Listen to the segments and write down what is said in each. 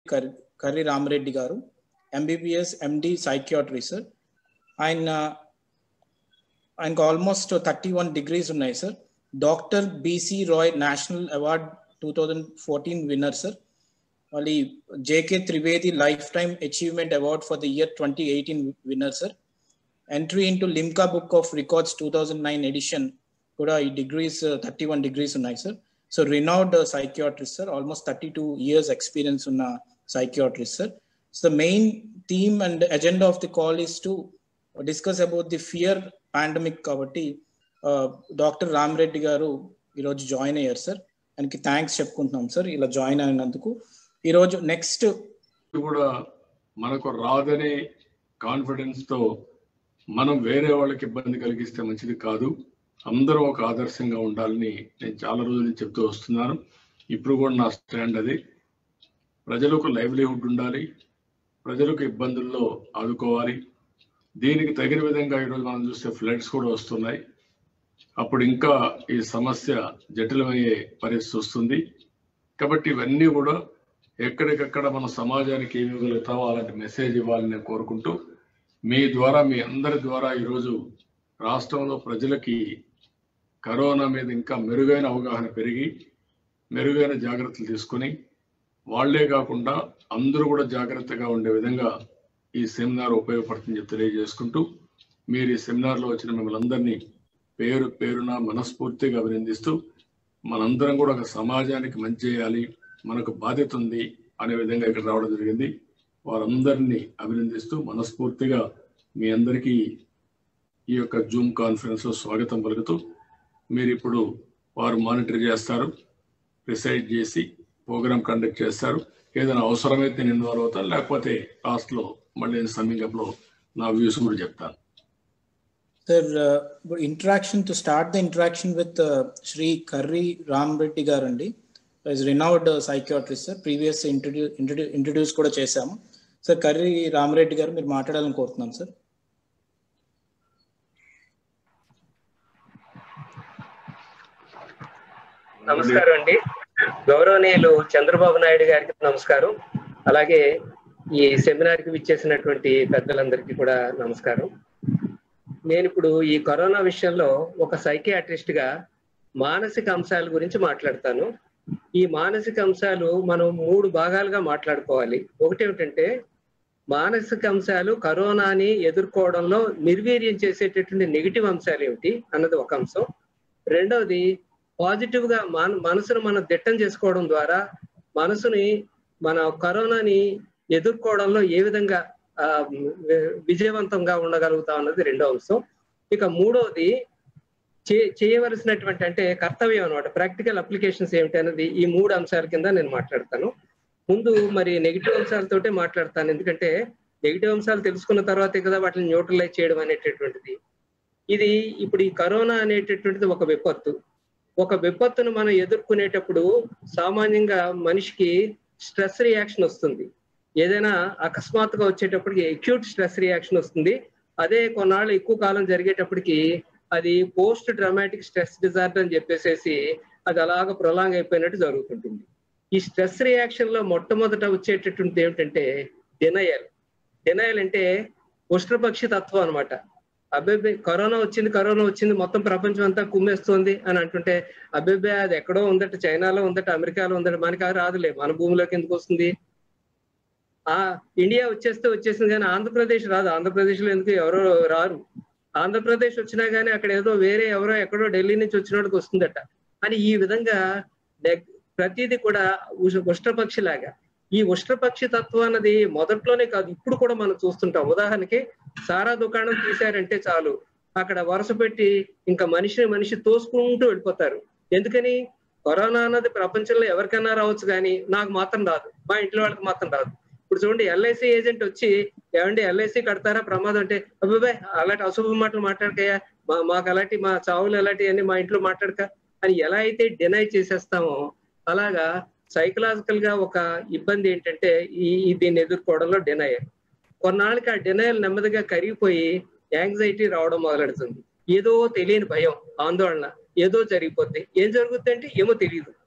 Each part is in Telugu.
కర్- కర్రి రామరెడ్డి గారు ఎంబీబీఎస్ ఎండి సైకియాట్రీ సార్ ఆయన ఆయనకు ఆల్మోస్ట్ థర్టీ వన్ డిగ్రీస్ ఉన్నాయి sir doctor BC Roy national award two thousand fourteen winner sir మళ్ళీ JK Trivedi lifetime achievement award for the year twenty eighteen winner sir entry into Limca book of records two thousand nine edition కూడా ఈ డిగ్రీస్ థర్టీ వన్ డిగ్రీస్ ఉన్నాయి sir so renowned psychiatrist sir almost thirty two years experience ఉన్న psychiatrist sir so the main theme and agenda of the call is to discuss about the fear pandemic కాబట్టి డాక్టర్ రామరెడ్డి గారు ఈరోజు జాయిన్ అయ్యారు సార్ ఆయనకి థ్యాంక్స్ చెప్పుకుంటున్నాం సార్ ఇలా జాయిన్ అయినందుకు ఈరోజు నెక్స్ట్ కూడా మనకు రాదనే కాన్ఫిడెన్స్ తో మనం వేరే వాళ్ళకి ఇబ్బంది కలిగిస్తే మంచిది కాదు అందరూ ఒక ఆదర్శంగా ఉండాలని నేను చాలా రోజుల నుంచి చెప్తూ వస్తున్నాను ఇప్పుడు కూడా నా స్టాండ్ అది ప్రజలకు లైవ్లీహుడ్ ఉండాలి ప్రజలకు ఇబ్బందుల్లో ఆదుకోవాలి దీనికి తగిన విధంగా ఈరోజు మనం చూస్తే ఫ్లడ్స్ కూడా వస్తున్నాయి అప్పుడు ఇంకా ఈ సమస్య జటిలమయ్యే పరిస్థితి వస్తుంది కాబట్టి ఇవన్నీ కూడా ఎక్కడికక్కడ మన సమాజానికి ఏమి ఇవ్వగలుగుతామో అలాంటి మెసేజ్ ఇవ్వాలని నేను కోరుకుంటూ మీ ద్వారా మీ అందరి ద్వారా ఈరోజు రాష్ట్రంలో ప్రజలకి కరోనా మీద ఇంకా మెరుగైన అవగాహన పెరిగి మెరుగైన జాగ్రత్తలు తీసుకొని వాళ్లే కాకుండా అందరూ కూడా జాగ్రత్తగా ఉండే విధంగా ఈ సెమినార్ ఉపయోగపడుతుందని చెప్పి తెలియజేసుకుంటూ మీరు ఈ సెమినార్లో వచ్చిన మిమ్మల్ని అందరినీ పేరు పేరున మనస్ఫూర్తిగా అభినందిస్తూ మనందరం కూడా ఒక సమాజానికి మంచి చేయాలి మనకు బాధ్యత ఉంది అనే విధంగా ఇక్కడ రావడం జరిగింది వారందరినీ అభినందిస్తూ మనస్ఫూర్తిగా మీ అందరికీ ఈ యొక్క జూమ్ కాన్ఫరెన్స్ లో స్వాగతం పలుకుతూ మీరు ఇప్పుడు వారు మానిటర్ చేస్తారు ప్రిసైడ్ చేసి ప్రోగ్రామ్ కండక్ట్ చేస్తారు ఏదైనా అవసరమైతే నేను ఇన్వాల్వ్ అవుతాను లేకపోతే లాస్ట్ లో మళ్ళీ సమ్మింగ్ అప్ లో నా వ్యూస్ కూడా చెప్తాను sir interaction to start the interaction with Shri Karri Ram Reddy గారు అండి is renowned psychiatrist sir previous introdu introduce కూడా చేశాము సార్ కర్రీ రామరెడ్డి గారు మీరు మాట్లాడాలని కోరుతున్నాను సార్ నమస్కారం అండి గౌరవనీయులు చంద్రబాబు నాయుడు గారికి నమస్కారం అలాగే ఈ సెమినార్ కి విచ్చేసినటువంటి పెద్దలందరికీ కూడా నమస్కారం నేను ఇప్పుడు ఈ కరోనా విషయంలో ఒక సైకియాట్రిస్ట్ గా మానసిక అంశాల గురించి మాట్లాడతాను ఈ మానసిక అంశాలు మనం మూడు భాగాలుగా మాట్లాడుకోవాలి ఒకటి ఏమిటంటే మానసిక అంశాలు కరోనాని ఎదుర్కోవడంలో నిర్వీర్యం చేసేటటువంటి నెగిటివ్ అంశాలు ఏమిటి అన్నది ఒక అంశం రెండవది పాజిటివ్ గా మన మనసును మనం దిట్టం చేసుకోవడం ద్వారా మనసుని మన కరోనాని ఎదుర్కోవడంలో ఏ విధంగా ఆ, విజయవంతంగా ఉండగలుగుతాం అన్నది రెండో అంశం ఇక మూడవది చే చేయవలసినటువంటి అంటే కర్తవ్యం అనమాట ప్రాక్టికల్ అప్లికేషన్స్ ఏమిటి అనేది ఈ మూడు అంశాల కింద నేను మాట్లాడతాను ముందు మరి నెగిటివ్ అంశాలతోటే మాట్లాడతాను ఎందుకంటే నెగిటివ్ అంశాలు తెలుసుకున్న తర్వాతే కదా వాటిని న్యూట్రలైజ్ చేయడం అనేటటువంటిది ఇది ఇప్పుడు ఈ కరోనా అనేటటువంటిది ఒక విపత్తు ఒక విపత్తును మనం ఎదుర్కొనేటప్పుడు సామాన్యంగా మనిషికి స్ట్రెస్ రియాక్షన్ వస్తుంది ఏదైనా అకస్మాత్తుగా వచ్చేటప్పటికి అక్యూట్ స్ట్రెస్ రియాక్షన్ వస్తుంది అదే కొన్నాళ్ళు ఎక్కువ కాలం జరిగేటప్పటికి అది పోస్ట్ డ్రామాటిక్ స్ట్రెస్ డిజార్డర్ అని చెప్పేసేసి అది అలాగ ప్రొలాంగ్ అయిపోయినట్టు జరుగుతుంటుంది ఈ స్ట్రెస్ రియాక్షన్ లో మొట్టమొదట వచ్చేటటువంటి ఏమిటంటే డినయల్ డినయల్ అంటే ఉష్ట్రపక్షి తత్వం అనమాట అబ్బాయి కరోనా వచ్చింది కరోనా వచ్చింది మొత్తం ప్రపంచం అంతా కుమ్మేస్తుంది అని అంటుంటే అబ్బాయి అది ఎక్కడో ఉందట చైనాలో ఉందట అమెరికాలో ఉందట మనకి అది రాదులే మన భూమిలోకి ఎందుకు వస్తుంది ఆ ఇండియా వచ్చేస్తే వచ్చేసింది కానీ ఆంధ్రప్రదేశ్ రాదు ఆంధ్రప్రదేశ్ లో ఎందుకు ఎవరో రారు ఆంధ్రప్రదేశ్ వచ్చినా గానీ అక్కడ ఏదో వేరే ఎవరో ఎక్కడో ఢిల్లీ నుంచి వచ్చినోడికి వస్తుందట అని ఈ విధంగా నెగ్- ప్రతిదీ కూడా ఉష- ఉష్ట్రపక్షి లాగా ఈ ఉష్ట్రపక్షి తత్వం అన్నది మొదట్లోనే కాదు ఇప్పుడు కూడా మనం చూస్తుంటాం ఉదాహరణకి సారా దుకాణం తీశారంటే చాలు అక్కడ వరుస పెట్టి ఇంకా మనిషిని మనిషి తోసుకుంటూ వెళ్ళిపోతారు ఎందుకని కరోనా అన్నది ప్రపంచంలో ఎవరికైనా రావచ్చు కానీ నాకు మాత్రం రాదు మా ఇంట్లో వాళ్ళకి మాత్రం రాదు ఇప్పుడు చూడండి ఎల్ఐసి ఏజెంట్ వచ్చి ఏమండి ఎల్ఐసి కడతారా ప్రమాదం అంటే అబ్బాయి అలాంటి అశుభ మాటలు మాట్లాడకయ్యా మా మాకు అలాంటి మా చావులు అలాంటివి అన్ని మా ఇంట్లో మాట్లాడక అని ఎలా అయితే డినై చేసేస్తామో అలాగా సైకలాజికల్ గా ఒక ఇబ్బంది ఏంటంటే ఈ ఈ దీన్ని ఎదుర్కోవడంలో డినయల్ కొన్నాళ్ళకి ఆ డినయల్ నెమ్మదిగా కరిగిపోయి యాంగ్జైటీ రావడం మొదలెడుతుంది ఏదో తెలియని భయం ఆందోళన ఏదో జరిగిపోద్ది ఏం జరుగుద్ది అంటే ఏమో తెలియదు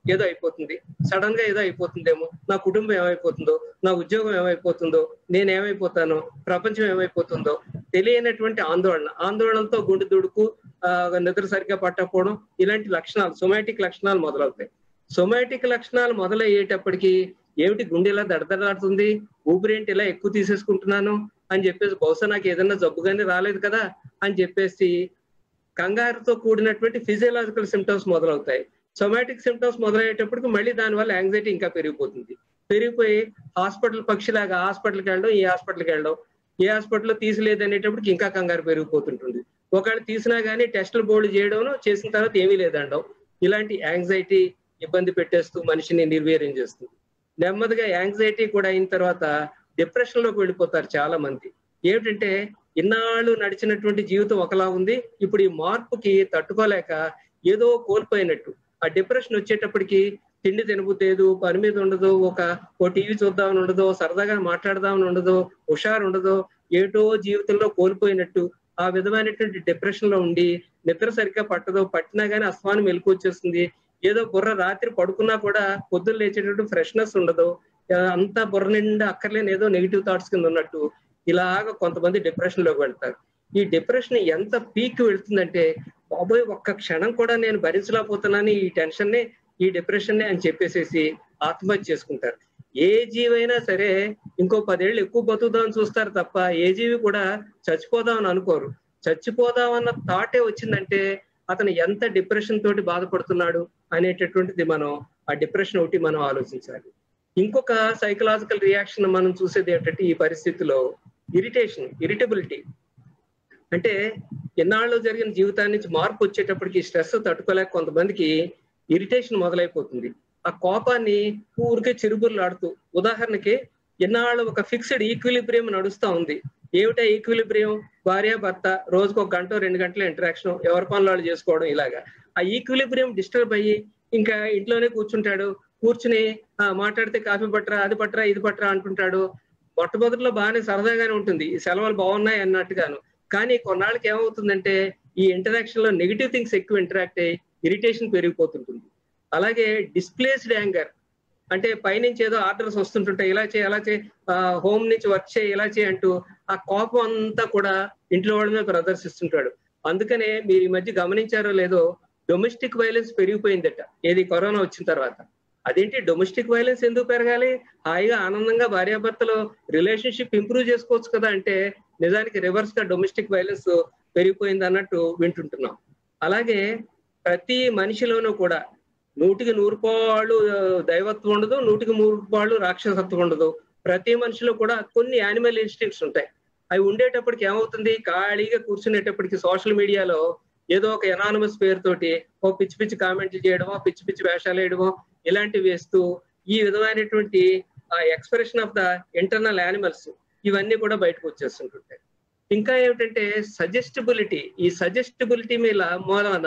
ఏదో అయిపోతుంది సడన్ గా ఏదో అయిపోతుందేమో నా కుటుంబం ఏమైపోతుందో నా ఉద్యోగం ఏమైపోతుందో నేను ఏమైపోతానో ప్రపంచం ఏమైపోతుందో తెలియనటువంటి ఆందోళన ఆందోళనతో గుండె దుడుకు ఆ, నిద్ర సరిగ్గా పట్టకపోవడం ఇలాంటి లక్షణాలు సొమాటిక్ లక్షణాలు మొదలవుతాయి సొమాటిక్ లక్షణాలు మొదలయ్యేటప్పటికి ఏమిటి గుండె ఇలా దడదడలాడుతుంది ఊపిరేంటి ఇలా ఎక్కువ తీసేసుకుంటున్నాను అని చెప్పేసి బహుశా నాకు ఏదైనా జబ్బు కానీ రాలేదు కదా అని చెప్పేసి కంగారుతో కూడినటువంటి ఫిజియలాజికల్ సిమ్టమ్స్ మొదలవుతాయి సొమాటిక్ సిమ్టమ్స్ మొదలయ్యేటప్పటికి మళ్ళీ దానివల్ల యాంగ్జైటీ ఇంకా పెరిగిపోతుంది పెరిగిపోయి హాస్పిటల్ పక్షిలాగా హాస్పిటల్కి వెళ్ళడం ఈ హాస్పిటల్కి వెళ్ళడం ఏ హాస్పిటల్లో తీసలేదు అనేటప్పటికి ఇంకా కంగారు పెరిగిపోతుంటుంది ఒకవేళ తీసినా కానీ టెస్టులు బోర్డు చేయడం చేసిన తర్వాత ఏమీ లేదండం ఇలాంటి యాంగ్జైటీ ఇబ్బంది పెట్టేస్తూ మనిషిని నిర్వీర్యం చేస్తుంది నెమ్మదిగా యాంగ్జైటీ కూడా అయిన తర్వాత డిప్రెషన్ లోకి వెళ్ళిపోతారు చాలా మంది ఏమిటంటే ఇన్నాళ్ళు నడిచినటువంటి జీవితం ఒకలా ఉంది ఇప్పుడు ఈ మార్పుకి తట్టుకోలేక ఏదో కోల్పోయినట్టు ఆ డిప్రెషన్ వచ్చేటప్పటికి తిండి తినబుద్దేదు పని మీద ఉండదు ఒక ఓ టీవీ చూద్దామని ఉండదు సరదాగా మాట్లాడదామని ఉండదు హుషారు ఉండదు ఏటో జీవితంలో కోల్పోయినట్టు ఆ విధమైనటువంటి డిప్రెషన్ లో ఉండి నిద్ర సరిగ్గా పట్టదు పట్టినా గానీ అస్మానం మెలకు వచ్చేస్తుంది ఏదో బుర్ర రాత్రి పడుకున్నా కూడా పొద్దున్న లేచేటట్టు ఫ్రెష్నెస్ ఉండదు ఆ, అంతా బుర్ర నిండా అక్కర్లేని ఏదో నెగిటివ్ థాట్స్ కింద ఉన్నట్టు ఇలాగ కొంతమంది డిప్రెషన్ లోకి వెళ్తారు ఈ డిప్రెషన్ ఎంత పీక్ వెళ్తుందంటే బాబోయ్ ఒక్క క్షణం కూడా నేను భరించలేకపోతున్నాను ఈ టెన్షన్ ని ఈ డిప్రెషన్ ని అని చెప్పేసేసి ఆత్మహత్య చేసుకుంటారు ఏ జీవైనా సరే ఇంకో పదేళ్ళు ఎక్కువ బతుకుదామని చూస్తారు తప్ప ఏ జీవి కూడా చచ్చిపోదామని అనుకోరు చచ్చిపోదామన్న థాటే వచ్చిందంటే అతను ఎంత డిప్రెషన్ తోటి బాధపడుతున్నాడు అనేటటువంటిది మనం ఆ డిప్రెషన్ ఒకటి మనం ఆలోచించాలి ఇంకొక సైకలాజికల్ రియాక్షన్ మనం చూసేది ఏంటంటే ఈ పరిస్థితిలో ఇరిటేషన్ ఇరిటబిలిటీ అంటే ఎన్నాళ్ళు జరిగిన జీవితాన్ని నుంచి మార్పు వచ్చేటప్పటికి స్ట్రెస్ తట్టుకోలేక కొంతమందికి ఇరిటేషన్ మొదలైపోతుంది ఆ కోపాన్ని ఊరికే చిరుబుర్లాడుతూ ఉదాహరణకి ఎన్నాళ్ళు ఒక ఫిక్స్డ్ ఈక్విలిబ్రియం నడుస్తా ఉంది ఏమిటా ఈక్విలిబ్రియం భార్య భర్త రోజుకు ఒక గంట రెండు గంటల ఇంటరాక్షన్ ఎవరి పనులు వాళ్ళు చేసుకోవడం ఇలాగా ఆ ఈక్విలిబ్రియం డిస్టర్బ్ అయ్యి ఇంకా ఇంట్లోనే కూర్చుంటాడు కూర్చుని ఆ, మాట్లాడితే కాఫీ పట్టరా అది పట్టరా ఇది పట్టరా అంటుంటాడు మొట్టమొదటిలో బాగానే సరదాగానే ఉంటుంది ఈ సెలవులు బాగున్నాయి అన్నట్టుగాను కానీ కొన్నాళ్ళకి ఏమవుతుందంటే ఈ ఇంటరాక్షన్ లో నెగిటివ్ థింగ్స్ ఎక్కువ ఇంటరాక్ట్ అయ్యి ఇరిటేషన్ పెరిగిపోతుంటుంది అలాగే డిస్ప్లేస్డ్ యాంగర్ అంటే పైనుంచి ఏదో ఆర్డర్స్ వస్తుంటుంటాయి ఇలా చేయి అలా చేయి హోమ్ నుంచి వర్క్ చేయి ఇలా చేయి అంటూ ఆ కోపం అంతా కూడా ఇంట్లో వాళ్ళ మీద ప్రదర్శిస్తుంటాడు అందుకనే మీరు ఈ మధ్య గమనించారో లేదో డొమెస్టిక్ వైలెన్స్ పెరిగిపోయిందట ఏది కరోనా వచ్చిన తర్వాత అదేంటి డొమెస్టిక్ వైలెన్స్ ఎందుకు పెరగాలి హాయిగా ఆనందంగా భార్యాభర్తలు రిలేషన్షిప్ ఇంప్రూవ్ చేసుకోవచ్చు కదా అంటే నిజానికి రివర్స్ గా డొమెస్టిక్ వైలెన్స్ పెరిగిపోయింది అన్నట్టు వింటుంటున్నాం అలాగే ప్రతి మనిషిలోనూ కూడా నూటికి నూరు పాళ్ళు ఆ, దైవత్వం ఉండదు నూటికి నూరు పాళ్ళు రాక్షసత్వం ఉండదు ప్రతి మనిషిలో కూడా కొన్ని యానిమల్ ఇన్స్టింక్ట్స్ ఉంటాయి అవి ఉండేటప్పటికి ఏమవుతుంది ఖాళీగా కూర్చునేటప్పటికి సోషల్ మీడియాలో ఏదో ఒక ఎనానమస్ పేరుతోటి ఓ పిచ్చి పిచ్చి కామెంట్లు చేయడమో పిచ్చి పిచ్చి వేషాలు వేయడమో ఇలాంటివి వేస్తూ ఈ విధమైనటువంటి ఆ expression of the internal animals ఇవన్నీ కూడా బయటకు వచ్చేస్తుంటుంటాయి ఇంకా ఏమిటంటే సజెస్టబిలిటీ ఈ సజెస్టబిలిటీ మీద మూలన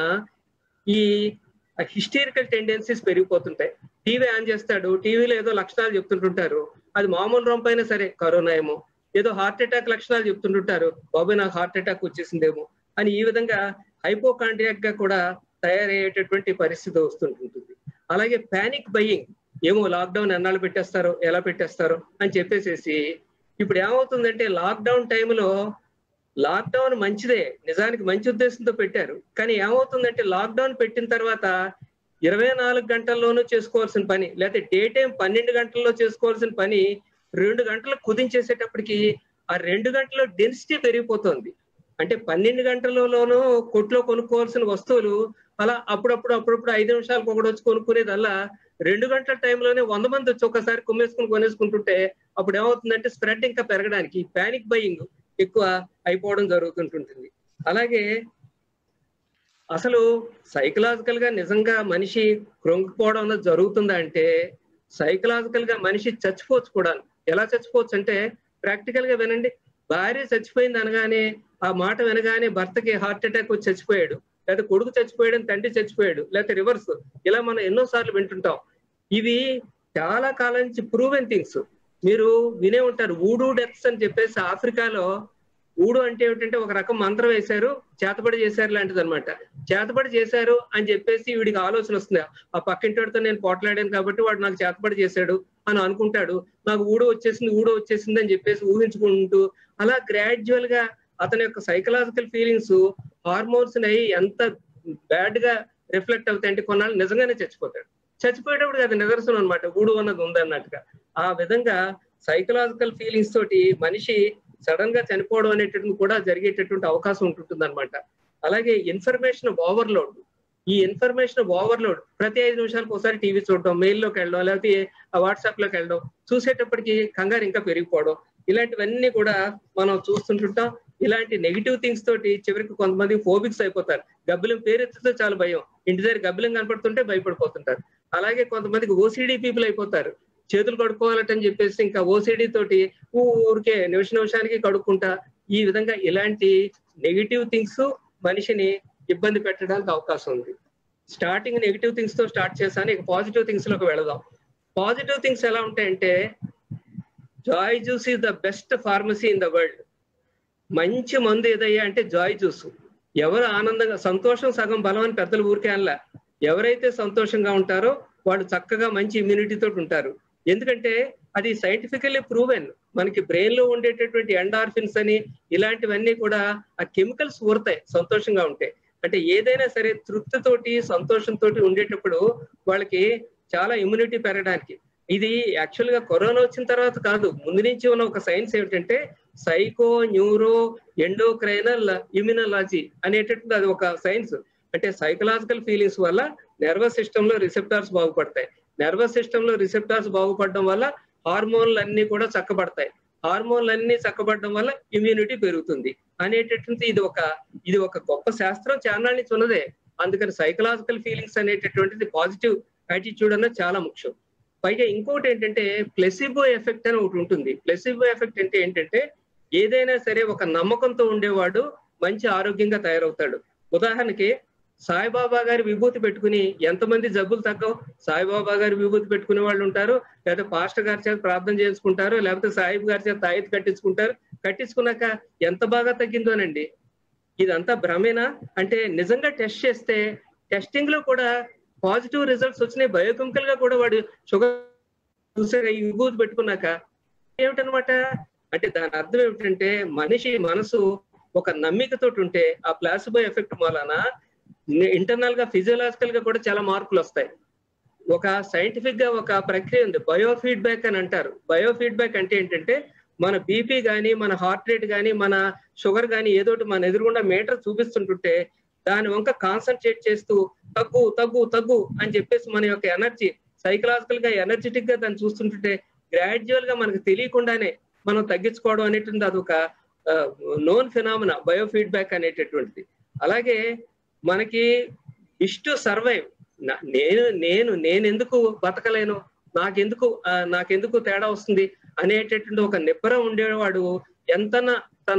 ఈ హిస్టరికల్ టెండెన్సీస్ పెరిగిపోతుంటాయి టీవీ ఆన్ చేస్తాడు టీవీలో ఏదో లక్షణాలు చెప్తుంటుంటారు అది మామూలు రొంపైనా సరే కరోనా ఏమో ఏదో హార్ట్ అటాక్ లక్షణాలు చెప్తుంటుంటారు బాబాయ్ నాకు హార్ట్ అటాక్ వచ్చేసిందేమో అని ఈ విధంగా హైపోకాండ్రియాక్ గా కూడా తయారయ్యేటటువంటి పరిస్థితి వస్తుంటుంది అలాగే పానిక్ బయ్యింగ్ ఏమో లాక్డౌన్ ఎన్నాళ్ళు పెట్టేస్తారో ఎలా పెట్టేస్తారో అని చెప్పేసేసి ఇప్పుడు ఏమవుతుందంటే లాక్డౌన్ టైంలో లాక్డౌన్ మంచిదే నిజానికి మంచి ఉద్దేశంతో పెట్టారు కానీ ఏమవుతుందంటే లాక్డౌన్ పెట్టిన తర్వాత ఇరవై నాలుగు గంటల్లోనూ చేసుకోవాల్సిన పని లేకపోతే డే టైం పన్నెండు గంటల్లో చేసుకోవాల్సిన పని రెండు గంటలకు కుదించేసేటప్పటికి ఆ రెండు గంటల డెన్సిటీ పెరిగిపోతుంది అంటే పన్నెండు గంటలలోనూ కొట్లో కొనుక్కోవాల్సిన వస్తువులు అలా అప్పుడప్పుడు అప్పుడప్పుడు ఐదు నిమిషాలకు ఒకటి వచ్చి కొనుక్కునేదల్లా రెండు గంటల టైంలోనే వంద మంది వచ్చి ఒకసారి కుమ్మేసుకుని కొనేసుకుంటుంటే అప్పుడు ఏమవుతుందంటే స్ప్రెడ్ ఇంకా పెరగడానికి పానిక్ బయింగ్ ఎక్కువ అయిపోవడం జరుగుతుంటుంది అలాగే అసలు సైకలాజికల్ గా నిజంగా మనిషి కృంగిపోవడం అన్నది జరుగుతుందా అంటే సైకలాజికల్ గా మనిషి చచ్చిపోవచ్చు కూడా ఎలా చచ్చిపోవచ్చు అంటే ప్రాక్టికల్ గా వినండి భార్య చచ్చిపోయింది అనగానే ఆ మాట వినగానే భర్తకి హార్ట్ అటాక్ వచ్చి చచ్చిపోయాడు లేదా కొడుకు చచ్చిపోయాడు తండ్రి చచ్చిపోయాడు లేకపోతే రివర్స్ ఇలా మనం ఎన్నో సార్లు వింటుంటాం ఇవి చాలా కాలం నుంచి ప్రూవెన్ థింగ్స్ మీరు వినే ఉంటారు ఊడూ డెత్స్ అని చెప్పేసి ఆఫ్రికాలో ఊడు అంటే ఏమిటంటే ఒక రకం మంత్రం వేశారు చేతబడి చేశారు లాంటిది అనమాట చేతబడి చేశారు అని చెప్పేసి వీడికి ఆలోచన వస్తుంది ఆ పక్కింటితో నేను పోట్లాడాను కాబట్టి వాడు నాకు చేతబడి చేశాడు అని అనుకుంటాడు నాకు ఊడు వచ్చేసింది ఊడు వచ్చేసింది అని చెప్పేసి ఊహించుకుంటూ అలా గ్రాడ్యువల్ గా అతని యొక్క సైకలాజికల్ ఫీలింగ్స్ హార్మోన్స్ అయి ఎంత బ్యాడ్ గా రిఫ్లెక్ట్ అవుతాయి అంటే కొన్నాళ్ళు నిజంగానే చచ్చిపోతాడు చచ్చిపోయేటప్పుడు అది నిదర్శనం అనమాట ఊడు అన్నది ఉందన్నట్టుగా ఆ విధంగా సైకలాజికల్ ఫీలింగ్స్ తోటి మనిషి సడన్ గా చనిపోవడం అనేటటువంటి కూడా జరిగేటటువంటి అవకాశం ఉంటుంటుంది అనమాట అలాగే ఇన్ఫర్మేషన్ ఓవర్లోడ్ ఈ ఇన్ఫర్మేషన్ ఓవర్లోడ్ ప్రతి ఐదు నిమిషాలకు ఒకసారి టీవీ చూడడం మెయిల్లోకి వెళ్ళడం లేకపోతే వాట్సాప్ లోకి వెళ్ళడం చూసేటప్పటికి కంగారు ఇంకా పెరిగిపోవడం ఇలాంటివన్నీ కూడా మనం చూస్తుంటుంటాం ఇలాంటి నెగిటివ్ థింగ్స్ తోటి చివరికి కొంతమంది ఫోబిక్స్ అయిపోతారు గబ్బిలం పేరెత్తితే చాలా భయం ఇంటి దగ్గర గబ్బిలం కనపడుతుంటే భయపడిపోతుంటారు అలాగే కొంతమందికి ఓసిడి పీపుల్ అయిపోతారు చేతులు కడుక్కోవాలటని చెప్పేసి ఇంకా ఓసిడి తోటి ఊరికే నిమిష నిమిషానికి కడుక్కుంటా ఈ విధంగా ఇలాంటి నెగిటివ్ థింగ్స్ మనిషిని ఇబ్బంది పెట్టడానికి అవకాశం ఉంది స్టార్టింగ్ నెగిటివ్ థింగ్స్ తో స్టార్ట్ చేశాను ఇక పాజిటివ్ థింగ్స్ లోకి వెళదాం పాజిటివ్ థింగ్స్ ఎలా ఉంటాయంటే joy juice is the best pharmacy in the world మంచి మందు ఏదయ్యా అంటే జాయ్ జ్యూస్ ఎవరు ఆనందంగా సంతోషం సగం బలం అని పెద్దలు ఊరికే అనలా ఎవరైతే సంతోషంగా ఉంటారో వాళ్ళు చక్కగా మంచి ఇమ్యూనిటీ తోటి ఉంటారు ఎందుకంటే అది సైంటిఫికల్లీ ప్రూవెన్ మనకి బ్రెయిన్ లో ఉండేటటువంటి ఎండార్ఫిన్స్ అని ఇలాంటివన్నీ కూడా ఆ కెమికల్స్ ఊరుతాయి సంతోషంగా ఉంటే అంటే ఏదైనా సరే తృప్తితోటి సంతోషంతో ఉండేటప్పుడు వాళ్ళకి చాలా ఇమ్యూనిటీ పెరగడానికి ఇది యాక్చువల్ గా కరోనా వచ్చిన తర్వాత కాదు ముందు నుంచి ఉన్న ఒక సైన్స్ ఏమిటంటే సైకో న్యూరో ఎండోక్రైనల్ ఇమ్యునాలజీ అనేటటువంటి అది ఒక సైన్స్ అంటే సైకలాజికల్ ఫీలింగ్స్ వల్ల నర్వస్ సిస్టమ్ లో రిసెప్టార్స్ బాగుపడతాయి నర్వస్ సిస్టమ్ లో రిసెప్టార్స్ బాగుపడడం వల్ల హార్మోన్లు అన్ని కూడా చక్కబడతాయి హార్మోన్లు అన్ని చక్కబడడం వల్ల ఇమ్యూనిటీ పెరుగుతుంది అనేటటువంటి ఇది ఒక ఇది ఒక గొప్ప శాస్త్రం చాలా నుంచి ఉన్నదే అందుకని సైకలాజికల్ ఫీలింగ్స్ అనేటటువంటిది పాజిటివ్ యాటిట్యూడ్ అన్నది చాలా ముఖ్యం పైగా ఇంకోటి ఏంటంటే ప్లెసిబో ఎఫెక్ట్ అని ఒకటి ఉంటుంది ప్లెసిబో ఎఫెక్ట్ అంటే ఏంటంటే ఏదైనా సరే ఒక నమ్మకంతో ఉండేవాడు మంచి ఆరోగ్యంగా తయారవుతాడు ఉదాహరణకి సాయిబాబా గారి విభూతి పెట్టుకుని ఎంతమంది జబ్బులు తగ్గవు సాయిబాబా గారి విభూతి పెట్టుకునే వాళ్ళు ఉంటారు లేదా పాస్టర్ గారి చేత ప్రార్థన చేసుకుంటారు లేకపోతే సాయిబ్ గారి చేత తాయిత్ కట్టించుకుంటారు కట్టించుకున్నాక ఎంత బాగా తగ్గిందోనండి ఇదంతా భ్రమేనా అంటే నిజంగా టెస్ట్ చేస్తే టెస్టింగ్ లో కూడా పాజిటివ్ రిజల్ట్స్ వచ్చినాయి బయోకెమికల్ గా కూడా వాడు షుగర్ చూసాక ఈ విభూతి పెట్టుకున్నాక ఏమిటనమాట అంటే దాని అర్థం ఏమిటంటే మనిషి మనసు ఒక నమ్మికతోటి ఉంటే ఆ ప్లాసిబో ఎఫెక్ట్ మూలన ఇంటర్నల్ గా ఫిజియలాజికల్ గా కూడా చాలా మార్పులు వస్తాయి ఒక సైంటిఫిక్ గా ఒక ప్రక్రియ ఉంది బయో ఫీడ్బ్యాక్ అని అంటారు బయో ఫీడ్బ్యాక్ అంటే ఏంటంటే మన బీపీ గానీ మన హార్ట్ రేట్ గానీ మన షుగర్ గానీ ఏదోటి మన ఎదురుగుండా మీటర్ చూపిస్తుంటుంటే దాని వంక కాన్సన్ట్రేట్ చేస్తూ తగ్గు తగ్గు తగ్గు అని చెప్పేసి మన యొక్క ఎనర్జీ సైకలాజికల్ గా ఎనర్జెటిక్ గా దాన్ని చూస్తుంటుంటే గ్రాడ్యువల్ గా మనకు తెలియకుండానే మనం తగ్గించుకోవడం అనేటువంటి అదొక నోన్ ఫినామినా బయో ఫీడ్బ్యాక్ అనేటటువంటిది అలాగే మనకి ఇష్టు సర్వైవ్ నేను నేను నేను ఎందుకు బతకలేను నాకెందుకు నాకెందుకు తేడా వస్తుంది అనేటటువంటి ఒక నిబ్బరం ఉండేవాడు ఎంతన తన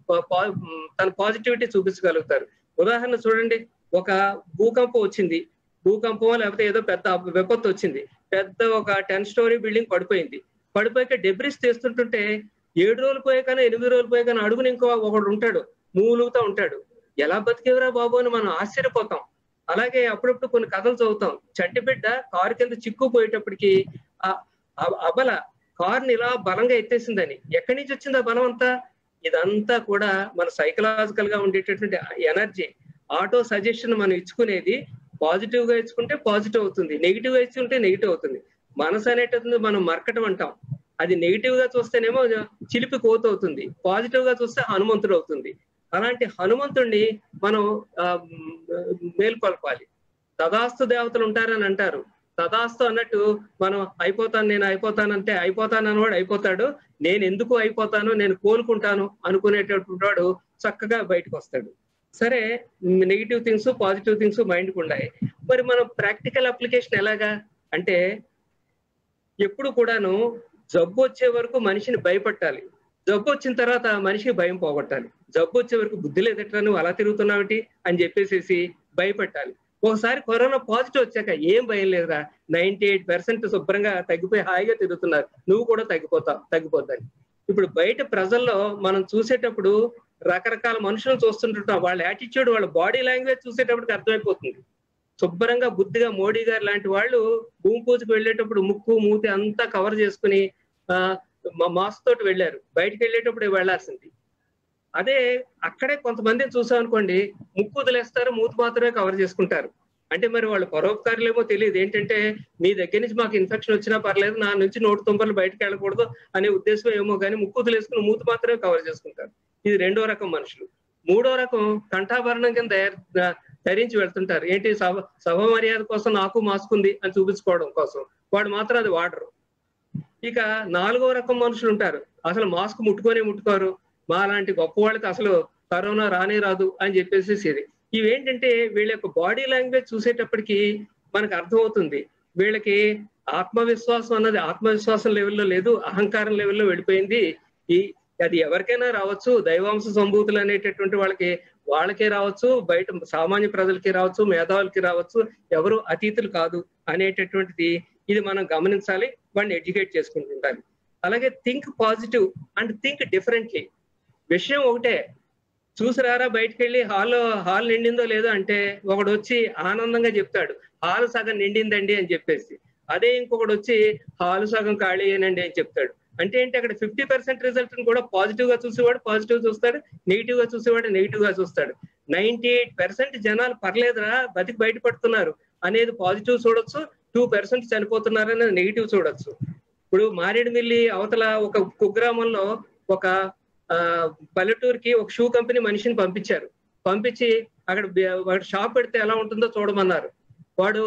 తన పాజిటివిటీ చూపించగలుగుతారు ఉదాహరణ చూడండి ఒక భూకంపం వచ్చింది భూకంపం లేకపోతే ఏదో పెద్ద విపత్తు వచ్చింది పెద్ద ఒక టెన్ స్టోరీ బిల్డింగ్ పడిపోయింది పడిపోయాక డెబ్రిస్ తీస్తుంటుంటే ఏడు రోజులు పోయాకనే ఎనిమిది రోజులు పోయాకనే అడుగుని ఇంకో ఒకడు ఉంటాడు మూలుగుతూ ఉంటాడు ఎలా బతికేవరా బాబు అని మనం ఆశ్చర్యపోతాం అలాగే అప్పుడప్పుడు కొన్ని కథలు చదువుతాం చంటి బిడ్డ కారు కింద చిక్కుపోయేటప్పటికి ఆ అబల కారుని ఇలా బలంగా ఎత్తేసిందని ఎక్కడి నుంచి వచ్చింది ఆ బలం అంతా ఇదంతా కూడా మన సైకలాజికల్ గా ఉండేటటువంటి ఎనర్జీ ఆటో సజెషన్ మనం ఇచ్చుకునేది పాజిటివ్ గా ఇచ్చుకుంటే పాజిటివ్ అవుతుంది నెగిటివ్ గా ఇచ్చుకుంటే నెగిటివ్ అవుతుంది మనసు అనేటది మనం మరకటం అంటాం అది నెగిటివ్ గా చూస్తేనేమో చిలిపి కోత అవుతుంది పాజిటివ్ గా చూస్తే హనుమంతుడు అవుతుంది అలాంటి హనుమంతుడిని మనం మేల్కొల్పాలి తదాస్తు దేవతలు ఉంటారని అంటారు తదాస్తు అన్నట్టు మనం అయిపోతాను నేను అయిపోతానంటే అయిపోతాను అన్నవాడు అయిపోతాడు నేను ఎందుకు అయిపోతాను నేను కోలుకుంటాను అనుకునేటటువంటి వాడు చక్కగా బయటకు వస్తాడు సరే నెగిటివ్ థింగ్స్ పాజిటివ్ థింగ్స్ మైండ్కి ఉన్నాయి మరి మనం ప్రాక్టికల్ అప్లికేషన్ ఎలాగా అంటే ఎప్పుడు కూడాను జబ్బు వచ్చే వరకు మనిషిని భయపట్టాలి జబ్బు వచ్చిన తర్వాత మనిషికి భయం పోగొట్టాలి జబ్బు వచ్చే వరకు బుద్ధి లేదట్రా నువ్వు అలా తిరుగుతున్నావుటి అని చెప్పేసి భయపెట్టాలి ఒకసారి కరోనా పాజిటివ్ వచ్చాక ఏం భయం లేదురా నైన్టీ ఎయిట్ పర్సెంట్ శుభ్రంగా తగ్గిపోయి హాయిగా తిరుగుతున్నారు నువ్వు కూడా తగ్గిపోతావు తగ్గిపోతాయి ఇప్పుడు బయట ప్రజల్లో మనం చూసేటప్పుడు రకరకాల మనుషులను చూస్తుంటుంటాం వాళ్ళ యాటిట్యూడ్ వాళ్ళ బాడీ లాంగ్వేజ్ చూసేటప్పటికి అర్థమైపోతుంది శుభ్రంగా బుద్ధిగా మోడీ గారు లాంటి వాళ్ళు భూమి పూజకు వెళ్ళేటప్పుడు ముక్కు మూతి అంతా కవర్ చేసుకుని ఆ మాస్క్ తోటి వెళ్ళారు బయటికి వెళ్ళేటప్పుడు వెళ్లాల్సింది అదే అక్కడే కొంతమందిని చూసాం అనుకోండి ముక్కు వదిలేస్తారు మూతి మాత్రమే కవర్ చేసుకుంటారు అంటే మరి వాళ్ళు పరోపకారులేమో తెలియదు ఏంటంటే మీ దగ్గర నుంచి మాకు ఇన్ఫెక్షన్ వచ్చినా పర్లేదు నా నుంచి నోటు తుంపర్లు బయటకు వెళ్ళకూడదు అనే ఉద్దేశం ఏమో కానీ ముక్కు వదిలేసుకుని మూతి మాత్రమే కవర్ చేసుకుంటారు ఇది రెండో రకం మనుషులు మూడో రకం కంఠాభరణం కింద ధరించి వెళ్తుంటారు ఏంటి సభ సభ మర్యాద కోసం నాకు మాస్క్ ఉంది అని చూపించుకోవడం కోసం వాడు మాత్రం అది వాడరు ఇక నాలుగో రకం మనుషులు ఉంటారు అసలు మాస్క్ ముట్టుకొని ముట్టుకోరు మా లాంటి గొప్ప వాళ్ళకి అసలు కరోనా రానే రాదు అని చెప్పేసి ఇది ఇవేంటంటే వీళ్ళ యొక్క బాడీ లాంగ్వేజ్ చూసేటప్పటికి మనకు అర్థమవుతుంది వీళ్ళకి ఆత్మవిశ్వాసం అన్నది ఆత్మవిశ్వాసం లెవెల్లో లేదు అహంకారం లెవెల్లో వెళ్ళిపోయింది ఈ అది ఎవరికైనా రావచ్చు దైవాంశ సంభూతులు అనేటటువంటి వాళ్ళకి వాళ్ళకే రావచ్చు బయట సామాన్య ప్రజలకి రావచ్చు మేధావులకి రావచ్చు ఎవరు అతీతులు కాదు అనేటటువంటిది ఇది మనం గమనించాలి వాడిని ఎడ్యుకేట్ చేసుకుంటుండాలి అలాగే think positive and think differently విషయం ఒకటే చూసిరారా బయటకు వెళ్ళి హాల్ హాల్ నిండిందో లేదో అంటే ఒకడు వచ్చి ఆనందంగా చెప్తాడు హాల్ సగం నిండిందండి అని చెప్పేసి అదే ఇంకొకటి వచ్చి హాల్ సగం ఖాళీ అయ్యానండి అని చెప్తాడు అంటే ఏంటి అక్కడ ఫిఫ్టీ పర్సెంట్ రిజల్ట్ కూడా పాజిటివ్ గా చూసేవాడు పాజిటివ్ చూస్తాడు నెగిటివ్ గా చూసేవాడు నెగిటివ్ గా చూస్తాడు నైన్టీ ఎయిట్ పర్సెంట్ జనాలు పర్లేదురా బతికి బయటపడుతున్నారు అనేది పాజిటివ్ చూడొచ్చు టూ పర్సెంట్ చనిపోతున్నారు అనేది నెగిటివ్ చూడొచ్చు ఇప్పుడు మారేడుమిల్లి అవతల ఒక కుగ్రామంలో ఒక ఆ పల్లెటూరుకి ఒక షూ కంపెనీ మనిషిని పంపించారు పంపించి అక్కడ వాడు షాప్ పెడితే ఎలా ఉంటుందో చూడమన్నారు వాడు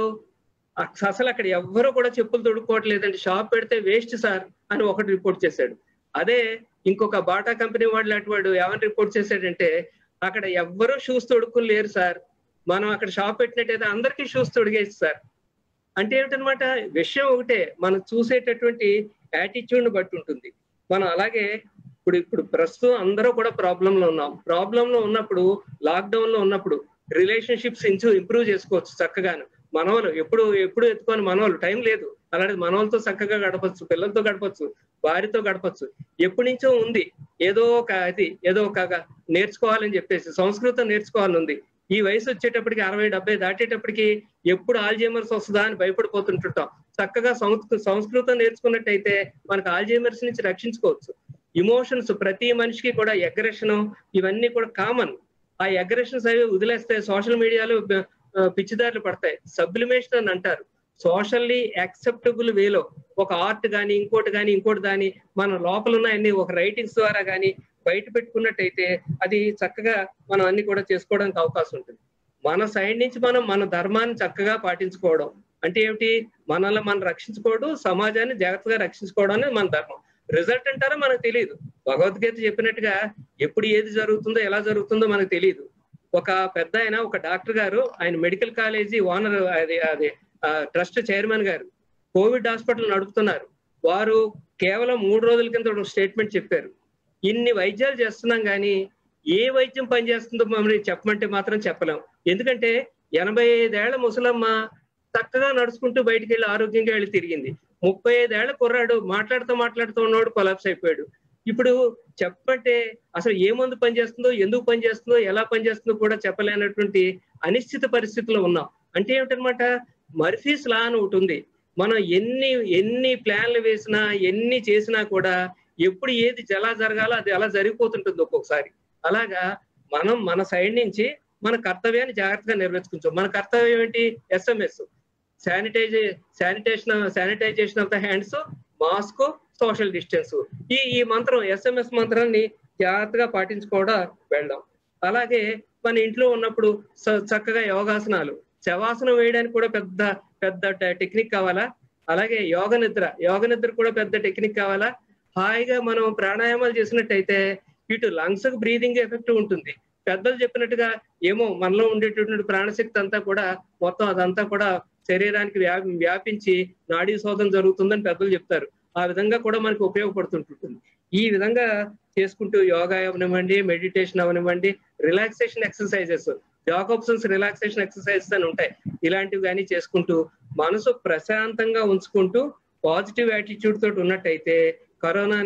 అసలు అక్కడ ఎవ్వరూ కూడా చెప్పులు తొడుక్కోవట్లేదండి షాప్ పెడితే వేస్ట్ సార్ అని ఒకటి రిపోర్ట్ చేశాడు అదే ఇంకొక బాటా కంపెనీ వాళ్ళు లాంటి వాడు ఏమని రిపోర్ట్ చేశాడంటే అక్కడ ఎవ్వరూ షూస్ తొడుక్కుని లేరు సార్ మనం అక్కడ షాప్ పెట్టినట్టయితే అందరికీ షూస్ తొడిగేసి సార్ అంటే ఏమిటనమాట విషయం ఒకటే మనం చూసేటటువంటి యాటిట్యూడ్ ని బట్టి ఉంటుంది మనం అలాగే ఇప్పుడు ఇప్పుడు ప్రస్తుతం అందరూ కూడా ప్రాబ్లం లో ఉన్నాం ప్రాబ్లం లో ఉన్నప్పుడు లాక్డౌన్ లో ఉన్నప్పుడు రిలేషన్షిప్స్ ఇంచు ఇంప్రూవ్ చేసుకోవచ్చు చక్కగాను మనవలు ఎప్పుడు ఎప్పుడు ఎత్తుకొని మనవలు టైం లేదు అలాంటి మనవలతో చక్కగా గడపచ్చు పిల్లలతో గడపచ్చు వారితో గడపచ్చు ఎప్పటి నుంచో ఉంది ఏదో ఒక అది ఏదో ఒక నేర్చుకోవాలని చెప్పేసి సంస్కృతం నేర్చుకోవాలని ఉంది ఈ వయసు వచ్చేటప్పటికి అరవై డెబ్బై దాటేటప్పటికి ఎప్పుడు ఆల్జేమర్స్ వస్తుందా అని భయపడిపోతుంటుంటాం చక్కగా సంస్కృతం నేర్చుకున్నట్టయితే మనకు ఆల్జేమర్స్ నుంచి రక్షించుకోవచ్చు ఇమోషన్స్ ప్రతి మనిషికి కూడా ఎగ్రెషన్ ఇవన్నీ కూడా కామన్ ఆ ఎగ్రెషన్స్ అవి వదిలేస్తే సోషల్ మీడియాలో పిచ్చిదారులు పడతాయి సబ్లిమేషన్ అని అంటారు సోషల్లీ యాక్సెప్టబుల్ వేలో ఒక ఆర్ట్ కానీ ఇంకోటి కానీ ఇంకోటి కానీ మన లోపల ఉన్న అన్ని ఒక రైటింగ్స్ ద్వారా కానీ బయట పెట్టుకున్నట్టయితే అది చక్కగా మనం అన్ని కూడా చేసుకోవడానికి అవకాశం ఉంటుంది మన సైడ్ నుంచి మనం మన ధర్మాన్ని చక్కగా పాటించుకోవడం అంటే ఏమిటి మనల్ని మనం రక్షించుకోవడం సమాజాన్ని జాగ్రత్తగా రక్షించుకోవడం అనేది మన ధర్మం రిజల్ట్ అంటారో మనకు తెలియదు భగవద్గీత చెప్పినట్టుగా ఎప్పుడు ఏది జరుగుతుందో ఎలా జరుగుతుందో మనకు తెలియదు ఒక పెద్ద ఆయన ఒక డాక్టర్ గారు ఆయన మెడికల్ కాలేజీ ఓనర్ అది అది ట్రస్ట్ చైర్మన్ గారు కోవిడ్ హాస్పిటల్ నడుపుతున్నారు వారు కేవలం మూడు రోజుల కింద ఒక స్టేట్మెంట్ చెప్పారు ఇన్ని వైద్యాలు చేస్తున్నాం కానీ ఏ వైద్యం పనిచేస్తుందో మమ్మల్ని చెప్పమంటే మాత్రం చెప్పలేం ఎందుకంటే ఎనభై ఐదేళ్ల ముసలమ్మ చక్కగా నడుచుకుంటూ బయటికి వెళ్ళి ఆరోగ్యంగా వెళ్ళి తిరిగింది ముప్పై ఐదేళ్ల కుర్రాడు మాట్లాడుతూ మాట్లాడుతూ ఉన్నవాడు కొలాప్స్ అయిపోయాడు ఇప్పుడు చెప్పంటే అసలు ఏ మందు పనిచేస్తుందో ఎందుకు పనిచేస్తుందో ఎలా పనిచేస్తుందో కూడా చెప్పలేనటువంటి అనిశ్చిత పరిస్థితిలో ఉన్నాం అంటే ఏమిటనమాట మర్ఫీస్ లా అని ఒకటి ఉంది మనం ఎన్ని ఎన్ని ప్లాన్లు వేసినా ఎన్ని చేసినా కూడా ఎప్పుడు ఏది ఎలా జరగాలో అది అలా జరిగిపోతుంటుంది ఒక్కొక్కసారి అలాగా మనం మన సైడ్ నుంచి మన కర్తవ్యాన్ని జాగ్రత్తగా నిర్వహించుకుంటాం మన కర్తవ్యం ఏంటి SMS sanitize sanitation sanitization of the hands mask social distance ఈ ఈ మంత్రం ఎస్ఎంఎస్ మంత్రాన్ని జాగ్రత్తగా పాటించుకోవడం వెళ్ళడం అలాగే మన ఇంట్లో ఉన్నప్పుడు చక్కగా యోగాసనాలు శవాసనం వేయడానికి కూడా పెద్ద పెద్ద టెక్నిక్ కావాలా అలాగే యోగ నిద్ర యోగ నిద్ర కూడా పెద్ద టెక్నిక్ కావాలా హాయిగా మనం ప్రాణాయామాలు చేసినట్టయితే ఇటు లంగ్స్ కు బ్రీదింగ్ ఎఫెక్ట్ ఉంటుంది పెద్దలు చెప్పినట్టుగా ఏమో మనలో ఉండేటటువంటి ప్రాణశక్తి అంతా కూడా మొత్తం అదంతా కూడా శరీరానికి వ్యాపించి నాడీ శోధన జరుగుతుందని పెద్దలు చెప్తారు ఆ విధంగా కూడా మనకు ఉపయోగపడుతుంటుంది ఈ విధంగా చేసుకుంటూ యోగా అవనివ్వండి మెడిటేషన్ అవనివ్వండి relaxation exercises Jacobson's relaxation exercises అని ఉంటాయి ఇలాంటివి కానీ చేసుకుంటూ మనసు ప్రశాంతంగా ఉంచుకుంటూ పాజిటివ్ యాటిట్యూడ్ తోటి ఉన్నట్టయితే కరోనాని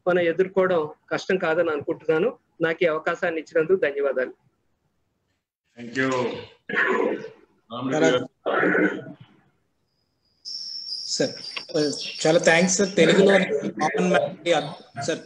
మనం ఎదుర్కోవడం కష్టం కాదని అనుకుంటున్నాను నాకు ఈ అవకాశాన్ని ఇచ్చినందుకు ధన్యవాదాలు థ్యాంక్ యూ రామరెడ్డి గారు సార్ చాలా థ్యాంక్స్ సార్ తెలుగులో కామన్ మ్యాన్ కి సార్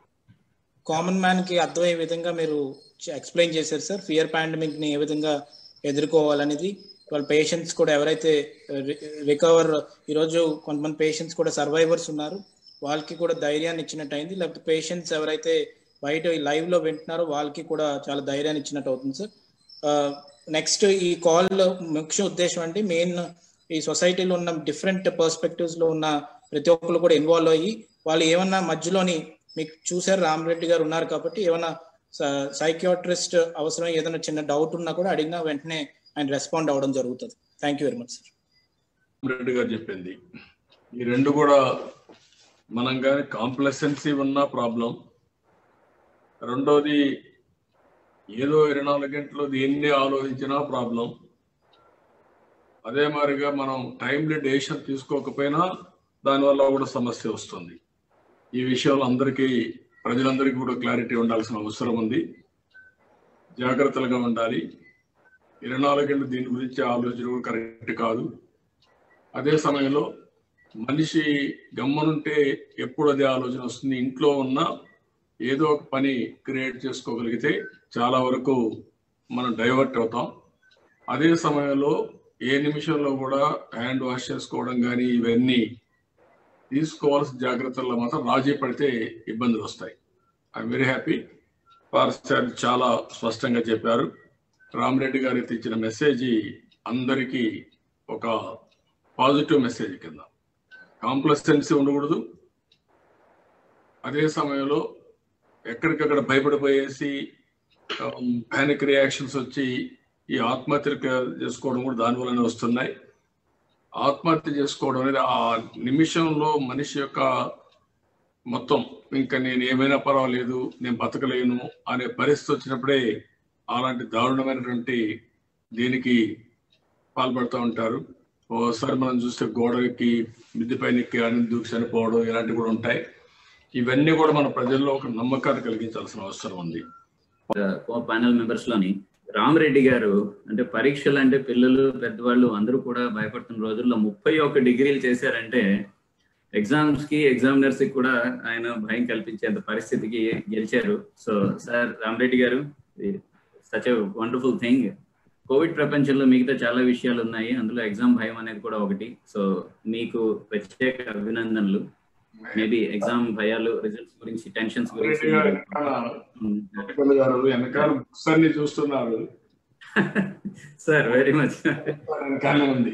కామన్ మ్యాన్ కి అర్థమయ్యే విధంగా మీరు ఎక్స్ప్లెయిన్ చేశారు సార్ ఫియర్ పాండమిక్ ని ఏ విధంగా ఎదుర్కోవాలనేది వాళ్ళ పేషెంట్స్ కూడా ఎవరైతే రికవర్ ఈరోజు కొంతమంది పేషెంట్స్ కూడా సర్వైవర్స్ ఉన్నారు వాళ్ళకి కూడా ధైర్యాన్ని ఇచ్చినట్టు అయింది లేకపోతే పేషెంట్స్ ఎవరైతే బయట ఈ లైవ్ లో వింటున్నారో వాళ్ళకి కూడా చాలా ధైర్యాన్ని ఇచ్చినట్టు అవుతుంది సార్ నెక్స్ట్ ఈ కాల్ ముఖ్య ఉద్దేశం అంటే మెయిన్ ఈ సొసైటీలో ఉన్న డిఫరెంట్ పర్స్పెక్టివ్స్ లో ఉన్న ప్రతి ఒక్కరు కూడా ఇన్వాల్వ్ అయ్యి వాళ్ళు ఏమన్నా మధ్యలోని మీకు చూసారు రామరెడ్డి గారు ఉన్నారు కాబట్టి ఏమన్నా సైకియాట్రిస్ట్ అవసరం ఏదైనా చిన్న డౌట్ ఉన్నా కూడా అడిగినా వెంటనే ఆయన రెస్పాండ్ అవ్వడం జరుగుతుంది thank you very much sir Reddy గారు చెప్పింది ఈ రెండు కూడా మనం కానీ కాంప్లసెన్సీ ఉన్న ప్రాబ్లం రెండోది ఏదో ఇరవై నాలుగు గంటలు దీన్ని ఆలోచించినా ప్రాబ్లం అదే మాదిరిగా మనం టైంలీ డెసిషన్ తీసుకోకపోయినా దానివల్ల కూడా సమస్య వస్తుంది ఈ విషయంలో అందరికీ ప్రజలందరికీ కూడా క్లారిటీ ఉండాల్సిన అవసరం ఉంది జాగ్రత్తలుగా ఉండాలి ఇరవై నాలుగు గంటలు దీని గురించి ఆలోచన కూడా కరెక్ట్ కాదు అదే సమయంలో మనిషి గమ్మనుంటే ఎప్పుడు అదే ఆలోచన వస్తుంది ఇంట్లో ఉన్న ఏదో ఒక పని క్రియేట్ చేసుకోగలిగితే చాలా వరకు మనం డైవర్ట్ అవుతాం అదే సమయంలో ఏ నిమిషంలో కూడా హ్యాండ్ వాష్ చేసుకోవడం కానీ ఇవన్నీ తీసుకోవాల్సిన జాగ్రత్తల్లో మాత్రం రాజీ పడితే ఇబ్బందులు వస్తాయి ఐఎమ్ వెరీ హ్యాపీ పార్సార్ చాలా స్పష్టంగా చెప్పారు రామరెడ్డి గారు ఇచ్చిన మెసేజ్ అందరికీ ఒక పాజిటివ్ మెసేజ్ కింద కాంప్లసెన్సీ ఉండకూడదు అదే సమయంలో ఎక్కడికక్కడ భయపడిపోయేసి పానిక్ రియాక్షన్స్ వచ్చి ఈ ఆత్మహత్యలు చేసుకోవడం కూడా దాని వల్లనే వస్తున్నాయి ఆత్మహత్య చేసుకోవడం అనేది ఆ నిమిషంలో మనిషి యొక్క మొత్తం ఇంకా నేను ఏమైనా పర్వాలేదు నేను బతకలేను అనే పరిస్థితి వచ్చినప్పుడే అలాంటి దారుణమైనటువంటి దీనికి పాల్పడుతూ ఉంటారు ఓసారి మనం చూస్తే గోడకి మిద్దిపైన ఎక్కి అని దూకి చనిపోవడం ఇలాంటివి కూడా ఉంటాయి ఇవన్నీ కూడా మన ప్రజల్లో ఒక నమ్మకాన్ని కలిగించాల్సిన అవసరం ఉంది ప్యానల్ మెంబర్స్ లోని రామరెడ్డి గారు అంటే పరీక్షలు అంటే పిల్లలు పెద్దవాళ్ళు అందరూ కూడా భయపడుతున్న రోజుల్లో ముప్పై ఒక్క డిగ్రీలు చేశారంటే ఎగ్జామ్స్ కి ఎగ్జామినర్స్ కి కూడా ఆయన భయం కల్పించేంత పరిస్థితికి గెలిచారు సో సార్ రామరెడ్డి గారు సచ్ వండర్ఫుల్ థింగ్ కోవిడ్ ప్రపంచంలో మిగతా చాలా విషయాలు ఉన్నాయి అందులో ఎగ్జామ్ భయం అనేది కూడా ఒకటి సో మీకు ప్రత్యేక అభినందనలు మేబీ ఎగ్జామ్ భయాలు రిజల్ట్స్ గురించి టెన్షన్స్ గురించి గారు వెనకాల బుక్స్ అన్ని చూస్తున్నారు సార్ వెరీ మచ్ వెనకాలే ఉంది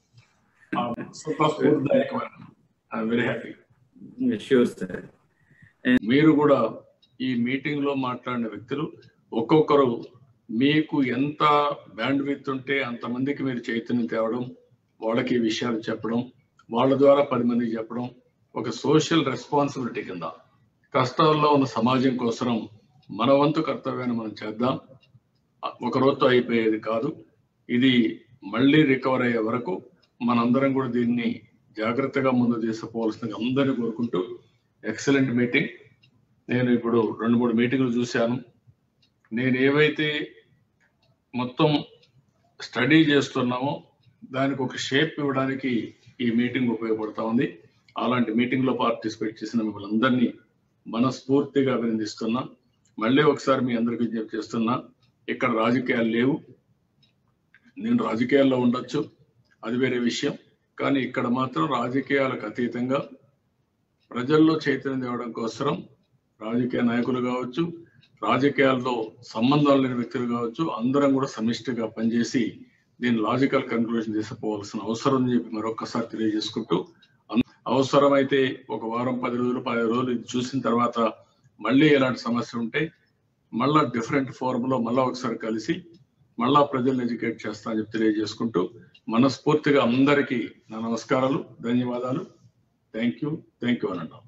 వెరీ హ్యాపీ షూర్ సార్ మీరు కూడా ఈ మీటింగ్ లో మాట్లాడిన వ్యక్తులు ఒక్కొక్కరు మీకు ఎంత బ్యాండ్ విత్ ఉంటే అంతమందికి మీరు చైతన్యం తేవడం వాళ్ళకి ఈ విషయాలు చెప్పడం వాళ్ళ ద్వారా పది మందికి చెప్పడం ఒక సోషల్ రెస్పాన్సిబిలిటీ కింద కష్టాల్లో ఉన్న సమాజం కోసం మన వంతు కర్తవ్యాన్ని మనం చేద్దాం ఒక రోజుతో అయిపోయేది కాదు ఇది మళ్ళీ రికవర్ అయ్యే వరకు మనందరం కూడా దీన్ని జాగ్రత్తగా ముందు తీసుకుపోవాల్సిన అందరినీ కోరుకుంటూ ఎక్సలెంట్ మీటింగ్ నేను ఇప్పుడు రెండు మూడు మీటింగ్లు చూశాను నేను ఏవైతే మొత్తం స్టడీ చేస్తున్నామో దానికి ఒక షేప్ ఇవ్వడానికి ఈ మీటింగ్ ఉపయోగపడతా ఉంది అలాంటి మీటింగ్ లో పార్టిసిపేట్ చేసిన మిమ్మల్ని అందరినీ మనస్ఫూర్తిగా అభినందిస్తున్నా మళ్ళీ ఒకసారి మీ అందరికి విజ్ఞప్తి చేస్తున్నా ఇక్కడ రాజకీయాలు లేవు నేను రాజకీయాల్లో ఉండొచ్చు అది వేరే విషయం కానీ ఇక్కడ మాత్రం రాజకీయాలకు అతీతంగా ప్రజల్లో చైతన్యం తేవడం కోసం రాజకీయ నాయకులు కావచ్చు రాజకీయాల్లో సంబంధాలు లేని వ్యక్తులు కావచ్చు అందరం కూడా సమిష్టిగా పనిచేసి దీన్ని లాజికల్ కన్క్లూజన్ తీసుకుపోవాల్సిన అవసరం అని చెప్పి మరొకసారి తెలియజేసుకుంటూ అవసరమైతే ఒక వారం పది రోజులు పది రోజులు ఇది చూసిన తర్వాత మళ్ళీ ఎలాంటి సమస్య ఉంటే మళ్ళా డిఫరెంట్ ఫార్ములో మళ్ళా ఒకసారి కలిసి మళ్ళా ప్రజల్ని ఎడ్యుకేట్ చేస్తా అని చెప్పి తెలియజేసుకుంటూ మనస్ఫూర్తిగా అందరికీ నా నమస్కారాలు ధన్యవాదాలు థ్యాంక్ యూ థ్యాంక్ యూ అనంటాం